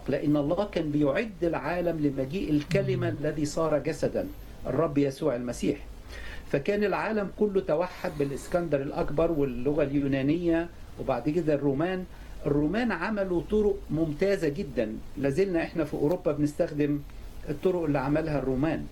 لأن الله كان بيعد العالم لمجيء الكلمة الذي صار جسدا الرب يسوع المسيح فكان العالم كله توحد بالإسكندر الأكبر واللغة اليونانية وبعد كده الرومان الرومان عملوا طرق ممتازة جدا لازلنا احنا في أوروبا بنستخدم الطرق اللي عملها الرومان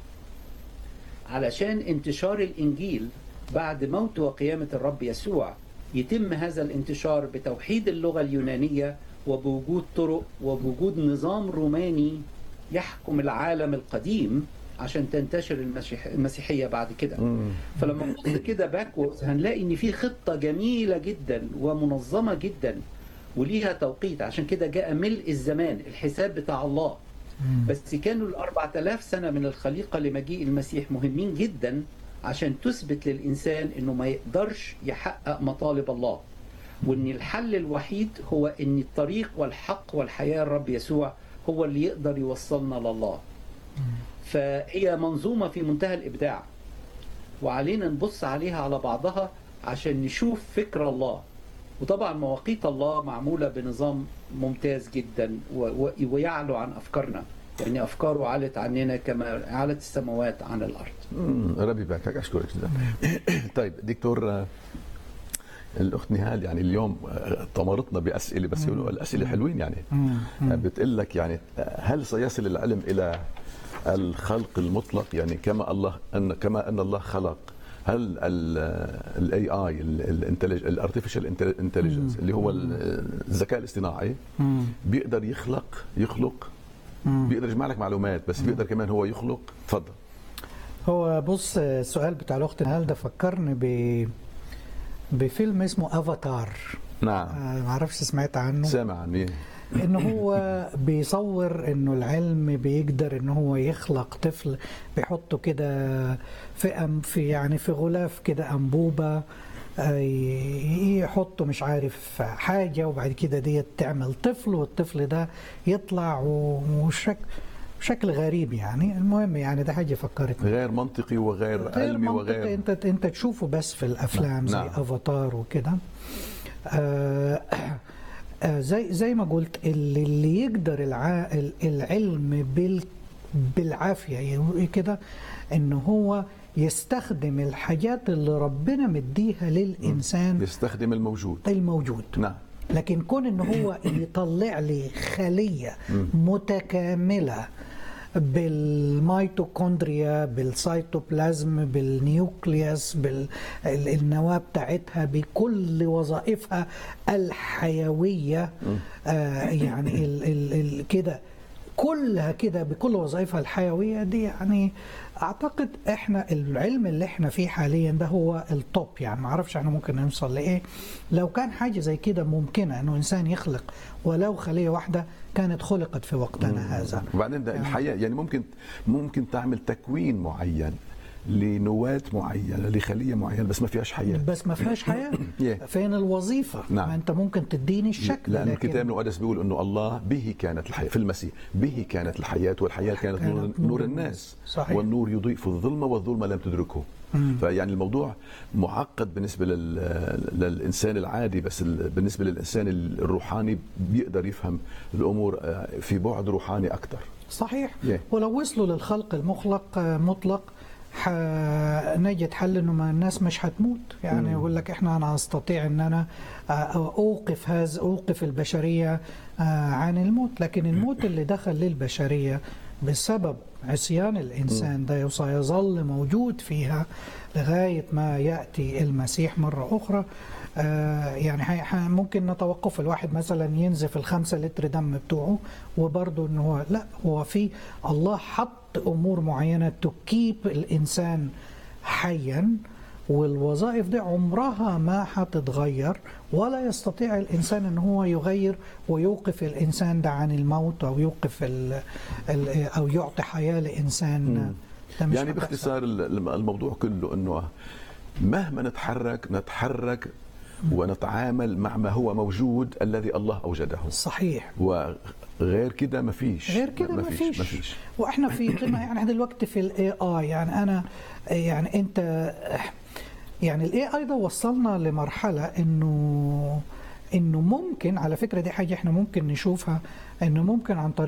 علشان انتشار الإنجيل بعد موت وقيامة الرب يسوع يتم هذا الانتشار بتوحيد اللغة اليونانية وبوجود طرق وبوجود نظام روماني يحكم العالم القديم عشان تنتشر المسيح المسيحية بعد كده فلما نبص كده باكورز هنلاقي ان في خطة جميلة جدا ومنظمة جدا وليها توقيت عشان كده جاء ملء الزمان الحساب بتاع الله بس كانوا الأربعة آلاف سنة من الخليقة لمجيء المسيح مهمين جدا عشان تثبت للإنسان أنه ما يقدرش يحقق مطالب الله وأن الحل الوحيد هو أن الطريق والحق والحياة الرب يسوع هو اللي يقدر يوصلنا لله فهي منظومة في منتهى الإبداع وعلينا نبص عليها على بعضها عشان نشوف فكر الله وطبعا مواقيت الله معمولة بنظام ممتاز جدا ويعلو عن أفكارنا يعني أفكاره علت عننا كما علت السماوات عن الأرض ربي يباركك أشكرك جدا طيب دكتور الاخت نهال يعني اليوم طمرتنا باسئله بس الاسئله حلوين يعني بتقول لك يعني هل سيصل العلم الى الخلق المطلق يعني كما الله ان كما ان الله خلق هل الاي اي الارتفيشال انتليجنس اللي هو الذكاء الاصطناعي بيقدر يخلق يخلق بيقدر يجمع لك معلومات بس بيقدر كمان هو يخلق تفضل هو بص السؤال بتاع الاخت نهال ده فكرني ب بفيلم اسمه افاتار نعم آه ما اعرفش سمعت عنه سامع عنه ان هو بيصور انه العلم بيقدر ان هو يخلق طفل بيحطه كده في أم في يعني في غلاف كده انبوبه يحطوا مش عارف حاجه وبعد كده ديت تعمل طفل والطفل ده يطلع وشك بشكل غريب يعني المهم يعني ده حاجه فكرتني غير منطقي وغير غير علمي منطقي وغير انت انت تشوفه بس في الافلام زي نعم. افاتار وكده آه آه زي زي ما قلت اللي, اللي يقدر الع... العلم بال بالعافيه يعني كده ان هو يستخدم الحاجات اللي ربنا مديها للانسان يستخدم الموجود الموجود نعم لكن كون ان هو يطلع لي خليه متكامله بالميتوكوندريا بالسيتوبلازم بالنيوكليوس بالنواه بتاعتها بكل وظائفها الحيويه آه يعني ال ال ال كده كلها كده بكل وظائفها الحيويه دي يعني اعتقد احنا العلم اللي احنا فيه حاليا ده هو التوب يعني ما اعرفش احنا ممكن نوصل لايه لو كان حاجه زي كده ممكنه انه انسان يخلق ولو خليه واحده كانت خلقت في وقتنا هذا وبعدين ده الحياه يعني ممكن ممكن تعمل تكوين معين لنواة معينة لخلية معينة بس ما فيهاش حياة بس ما فيهاش حياه Yeah. فين الوظيفه نعم. ما انت ممكن تديني الشكل لأن لكن- الكتاب المقدس بيقول أنه الله به كانت الحياة في المسيح به كانت الحياة والحياة كانت نور, كانت نور الناس صحيح. والنور يضيء في الظلمة والظلمة لم تدركه فيعني الموضوع معقد بالنسبة لل... للإنسان العادي بس ال... بالنسبة للإنسان الروحاني بيقدر يفهم الأمور آه، في بعد روحاني أكثر صحيح Yeah. ولو وصلوا للخلق المخلق آه، مطلق نجد حل انه ما الناس مش هتموت يعني يقول لك احنا انا استطيع ان انا آه، اوقف هذا اوقف البشريه آه، عن الموت لكن الموت اللي دخل للبشريه بسبب عصيان الانسان ده سيظل موجود فيها لغايه ما ياتي المسيح مره اخرى آه، يعني حي- حي- ممكن نتوقف الواحد مثلا ينزف الخمسة لتر دم بتوعه وبرضه ان هو لا هو في الله حط امور معينه تكيب الانسان حيا والوظائف دي عمرها ما هتتغير ولا يستطيع الانسان ان هو يغير ويوقف الانسان ده عن الموت او يوقف ال ال او يعطي حياه لانسان ده مش يعني هتحصل. باختصار ال- الموضوع كله أنه مهما نتحرك نتحرك ونتعامل مع ما هو موجود الذي الله أوجده صحيح وغير كده ما فيش غير كده ما فيش ما فيش واحنا في قمه يعني إحنا دلوقتي في الاي اي يعني انا يعني انت يعني الاي اي ده وصلنا لمرحله انه انه ممكن على فكره دي حاجه احنا ممكن نشوفها انه ممكن عن طريق